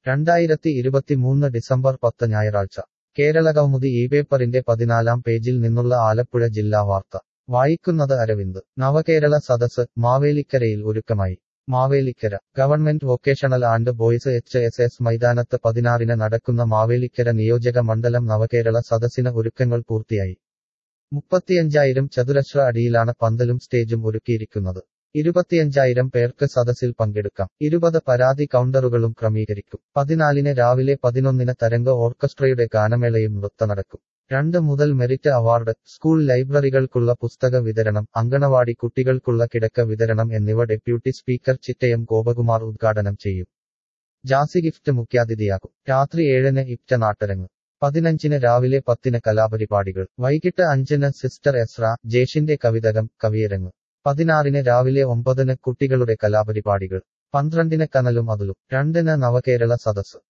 രണ്ടായിരത്തി ഇരുപത്തിമൂന്ന് ഡിസംബർ പത്ത് ഞായറാഴ്ച കേരളകൗമുദി ഈ പേപ്പറിന്റെ പതിനാലാം പേജിൽ നിന്നുള്ള ആലപ്പുഴ ജില്ലാ വാർത്ത വായിക്കുന്നത് അരവിന്ദ് നവകേരള സദസ് മാവേലിക്കരയിൽ ഒരുക്കമായി Mavelikkara government vocational and boys H S S മൈതാനത്ത് പതിനാറിന് നടക്കുന്ന മാവേലിക്കര നിയോജക മണ്ഡലം നവകേരള സദസ്സിന് ഒരുക്കങ്ങൾ പൂർത്തിയായി മുപ്പത്തിയഞ്ചായിരം ചതുരശ്ര അടിയിലാണ് പന്തലും സ്റ്റേജും ഒരുക്കിയിരിക്കുന്നത് ഇരുപത്തിയഞ്ചായിരം പേർക്ക് സദസ്സിൽ പങ്കെടുക്കാം ഇരുപത് പരാതി കൗണ്ടറുകളും ക്രമീകരിക്കും പതിനാലിന് രാവിലെ പതിനൊന്നിന് തരംഗ ഓർക്കസ്ട്രയുടെ ഗാനമേളയും നൃത്ത നടക്കും രണ്ട് മുതൽ മെറിറ്റ് അവാർഡ് സ്കൂൾ ലൈബ്രറികൾക്കുള്ള പുസ്തക വിതരണം അങ്കണവാടി കുട്ടികൾക്കുള്ള കിടക്ക വിതരണം എന്നിവ ഡെപ്യൂട്ടി സ്പീക്കർ ചിറ്റയം ഗോപകുമാർ ഉദ്ഘാടനം ചെയ്യും ജാസി ഗിഫ്റ്റ് മുഖ്യാതിഥിയാകും രാത്രി ഏഴിന് ഇപ്റ്റ നാട്ടരങ്ങ് പതിനഞ്ചിന് രാവിലെ പത്തിന് കലാപരിപാടികൾ വൈകിട്ട് അഞ്ചിന് സിസ്റ്റർ എസ്ര ജേഷിന്റെ കവിതകം കവിയരങ്ങ് പതിനാറിന് രാവിലെ ഒമ്പതിന് കുട്ടികളുടെ കലാപരിപാടികൾ പന്ത്രണ്ടിന് കനലും അതിലും രണ്ടിന് നവകേരള സദസ്